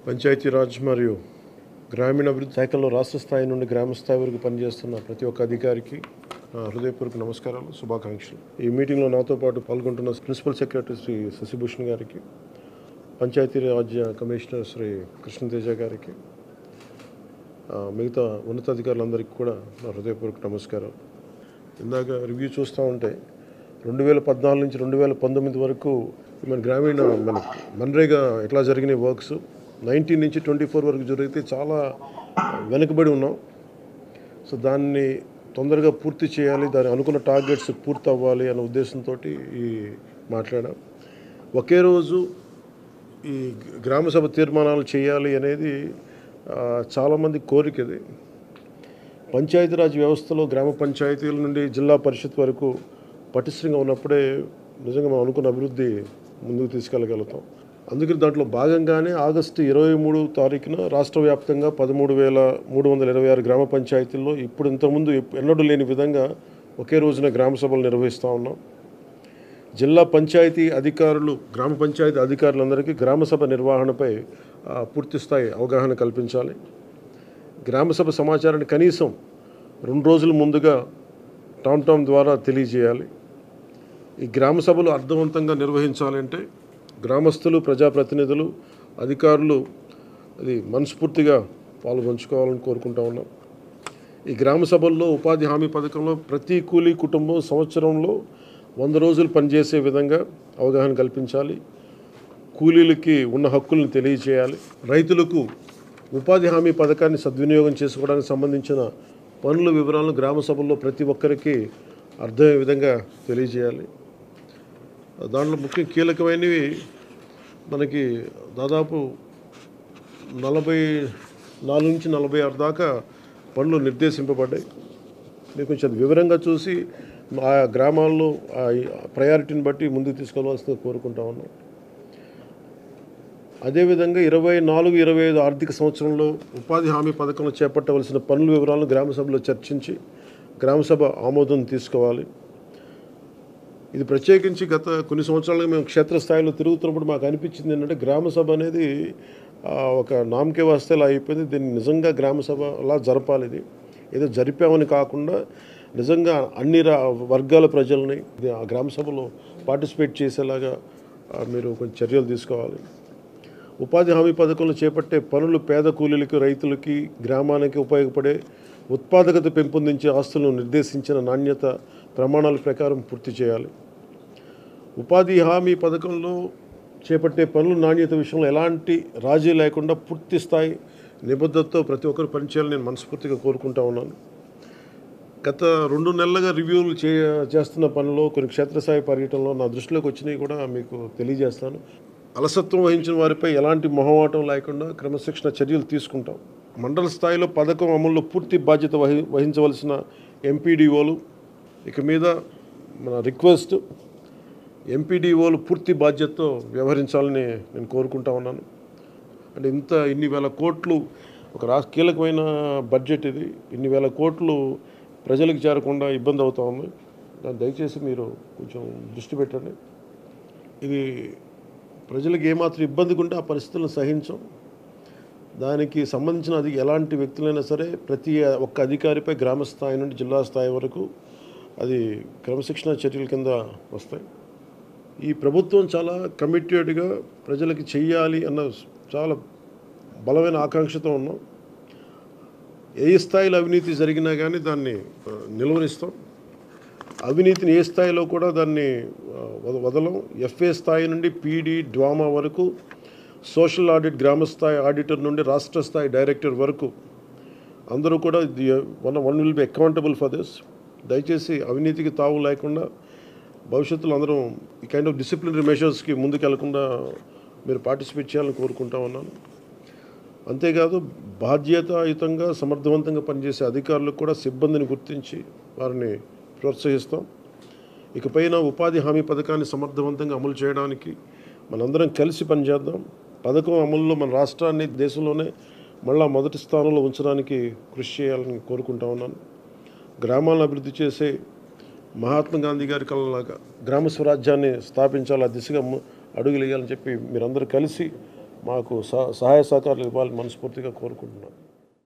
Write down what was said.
పంచాయతీరాజ్ మరియు గ్రామీణాభివృద్ధి శాఖల్లో రాష్ట్ర స్థాయి నుండి గ్రామ స్థాయి వరకు పనిచేస్తున్న ప్రతి ఒక్క అధికారికి నా హృదయపూర్వక నమస్కారాలు శుభాకాంక్షలు ఈ మీటింగ్లో నాతో పాటు పాల్గొంటున్న ప్రిన్సిపల్ సెక్రటరీ శ్రీ శశిభూషణ్ గారికి పంచాయతీరాజ్ కమిషనర్ శ్రీ కృష్ణతేజ గారికి ఆ, మిగతా ఉన్నతాధికారులందరికీ కూడా నా హృదయపూర్వక నమస్కారం ఇందాక రివ్యూ చూస్తూ ఉంటే రెండు వేల పద్నాలుగు నుంచి రెండు వేల పంతొమ్మిది వరకు మన గ్రామీణ మన మన్రేగా ఎట్లా జరిగినాయి వర్క్స్ నైన్టీన్ నుంచి ట్వంటీ ఫోర్ వరకు జరిగితే చాలా వెనుకబడి ఉన్నాం సో దాన్ని తొందరగా పూర్తి చేయాలి దాని అనుకున్న టార్గెట్స్ పూర్తి అవ్వాలి అనే ఉద్దేశంతో ఈ మాట్లాడాం ఒకే రోజు ఈ గ్రామ సభ తీర్మానాలు చేయాలి అనేది ఆ, చాలామంది కోరిక ఇది పంచాయతీరాజ్ వ్యవస్థలో గ్రామ పంచాయతీల నుండి జిల్లా పరిషత్ వరకు పటిష్టంగా ఉన్నప్పుడే నిజంగా మనం అనుకున్న అభివృద్ధి ముందుకు తీసుకెళ్ళగలుగుతాం అందుకని దాంట్లో భాగంగానే ఆగస్టు ఇరవై మూడు తారీఖున రాష్ట్ర వ్యాప్తంగా పదమూడు వేల మూడు వందల ఇరవై ఆరు గ్రామ పంచాయతీల్లో ఇప్పుడు ఇంతకుముందు ఎప్- ఎన్నడూ లేని విధంగా ఒకే రోజున గ్రామ సభలు నిర్వహిస్తూ ఉన్నాం జిల్లా పంచాయతీ అధికారులు గ్రామ పంచాయతీ అధికారులందరికీ గ్రామ సభ నిర్వహణపై ఆ, పూర్తి స్థాయి అవగాహన కల్పించాలి గ్రామ సభ సమాచారాన్ని కనీసం రెండు రోజుల ముందుగా టామ్ టామ్ ద్వారా తెలియజేయాలి ఈ గ్రామ సభలు అర్థవంతంగా నిర్వహించాలంటే గ్రామస్తులు ప్రజాప్రతినిధులు అధికారులు అది మనస్ఫూర్తిగా పాల్గొంచుకోవాలని కోరుకుంటా ఉన్నాం ఈ గ్రామ సభల్లో ఉపాధి హామీ పథకంలో ప్రతి కూలీ కుటుంబం సంవత్సరంలో వంద రోజులు పనిచేసే విధంగా అవగాహన కల్పించాలి కూలీలకి ఉన్న హక్కులను తెలియజేయాలి రైతులకు ఉపాధి హామీ పథకాన్ని సద్వినియోగం చేసుకోవడానికి సంబంధించిన పనుల వివరాలను గ్రామ సభల్లో ప్రతి ఒక్కరికి అర్థమయ్యే విధంగా తెలియజేయాలి దాంట్లో ముఖ్య కీలకమైనవి మనకి దాదాపు నలభై నాలుగు నుంచి నలభై ఆరు దాకా పనులు నిర్దేశింపబడ్డాయి మీరు కొంచెం అది వివరంగా చూసి ఆ గ్రామాల్లో ఆ ప్రయారిటీని బట్టి ముందుకు తీసుకెళ్లవలసిందిగా కోరుకుంటా ఉన్నాం అదేవిధంగా ఇరవై నాలుగు ఇరవై ఐదు ఆర్థిక సంవత్సరంలో ఉపాధి హామీ పథకంలో చేపట్టవలసిన పనుల వివరాలను గ్రామ సభలో చర్చించి గ్రామ సభ ఆమోదం తీసుకోవాలి ఇది ప్రత్యేకించి గత కొన్ని సంవత్సరాలుగా మేము క్షేత్రస్థాయిలో తిరుగుతున్నప్పుడు మాకు అనిపించింది ఏంటంటే గ్రామ సభ అనేది ఆ, ఒక నామకే వాస్తేలా అయిపోయింది దీన్ని నిజంగా గ్రామ సభలా జరపాలి ఇది ఏదో జరిపామని కాకుండా నిజంగా అన్ని రా వర్గాల ప్రజల్ని ఇది ఆ గ్రామ సభలో పార్టిసిపేట్ చేసేలాగా ఆ, మీరు కొంచెం చర్యలు తీసుకోవాలి ఉపాధి హామీ పథకంలో చేపట్టే పనులు పేద కూలీలకి రైతులకి గ్రామానికి ఉపయోగపడే ఉత్పాదకత పెంపొందించే ఆస్తులను నిర్దేశించిన నాణ్యత ప్రమాణాల ప్రకారం పూర్తి చేయాలి ఉపాధి హామీ పథకంలో చేపట్టే పనుల నాణ్యత విషయంలో ఎలాంటి రాజీ లేకుండా పూర్తి స్థాయి నిబద్ధతతో ప్రతి ఒక్కరు పనిచేయాలని నేను మనస్ఫూర్తిగా కోరుకుంటా ఉన్నాను గత రెండు నెలలుగా రివ్యూలు చే చేస్తున్న పనిలో కొన్ని క్షేత్రస్థాయి పర్యటనలో నా దృష్టిలోకి వచ్చినవి కూడా మీకు తెలియజేస్తాను అలసత్వం వహించిన వారిపై ఎలాంటి మొహమాటం లేకుండా క్రమశిక్షణ చర్యలు తీసుకుంటాం మండల స్థాయిలో పథకం అమల్లో పూర్తి బాధ్యత వహి వహించవలసిన ఎంపీడీఓలు ఇక మీద మన రిక్వెస్ట్ ఎంపీడీఓలు పూర్తి బాధ్యతతో వ్యవహరించాలని నేను కోరుకుంటా ఉన్నాను అంటే ఇంత ఇన్ని వేల కోట్లు ఒక రాష్ట్ర కీలకమైన బడ్జెట్ ఇది ఇన్ని వేల కోట్లు ప్రజలకు చేరకుండా ఇబ్బంది అవుతా ఉంది దాన్ని దయచేసి మీరు కొంచెం దృష్టి పెట్టండి ఇది ప్రజలకు ఏమాత్రం ఇబ్బందిగా ఉంటే ఆ పరిస్థితులను సహించం దానికి సంబంధించిన అది ఎలాంటి వ్యక్తులైనా సరే ప్రతి ఒక్క అధికారిపై గ్రామ స్థాయి నుండి జిల్లా స్థాయి వరకు అది క్రమశిక్షణ చర్యల కింద వస్తాయి ఈ ప్రభుత్వం చాలా కమిటెడ్గా ప్రజలకి చెయ్యాలి అన్న చాలా బలమైన ఆకాంక్షతో ఉన్నాం ఏ స్థాయిలో అవినీతి జరిగినా కానీ దాన్ని ఆ, నిలువరిస్తాం అవినీతిని ఏ స్థాయిలో కూడా దాన్ని ఆ, వద- వదలం ఎఫ్ఏ స్థాయి నుండి పీడీ డ్వామా వరకు సోషల్ ఆడిట్ గ్రామ స్థాయి ఆడిటర్ నుండి రాష్ట్ర స్థాయి డైరెక్టర్ వరకు అందరూ కూడా one one will be accountable for this దయచేసి అవినీతికి తావు లేకుండా భవిష్యత్తులో అందరం ఈ కైండ్ ఆఫ్ డిసిప్లినరీ మెషర్స్కి ముందుకెళ్లకుండా మీరు పార్టిసిపేట్ చేయాలని కోరుకుంటా ఉన్నాను అంతేకాదు బాధ్యతాయుతంగా సమర్థవంతంగా పనిచేసే అధికారులకు కూడా సిబ్బందిని గుర్తించి వారిని ప్రోత్సహిస్తాం ఇకపైన ఉపాధి హామీ పథకాన్ని సమర్థవంతంగా అమలు చేయడానికి మనందరం కలిసి పనిచేద్దాం పథకం అమలులో మన రాష్ట్రాన్ని దేశంలోనే మళ్ళా మొదటి స్థానంలో ఉంచడానికి కృషి చేయాలని కోరుకుంటా ఉన్నాను గ్రామాలను అభివృద్ధి చేసే మహాత్మా గాంధీ గారి కళలాగా గ్రామ స్వరాజ్యాన్ని స్థాపించాలి ఆ దిశగా ము- అడుగులు వేయాలని చెప్పి మీరందరూ కలిసి మాకు సహ- సహాయ సహకారాలు ఇవ్వాలని మనస్ఫూర్తిగా కోరుకుంటున్నాను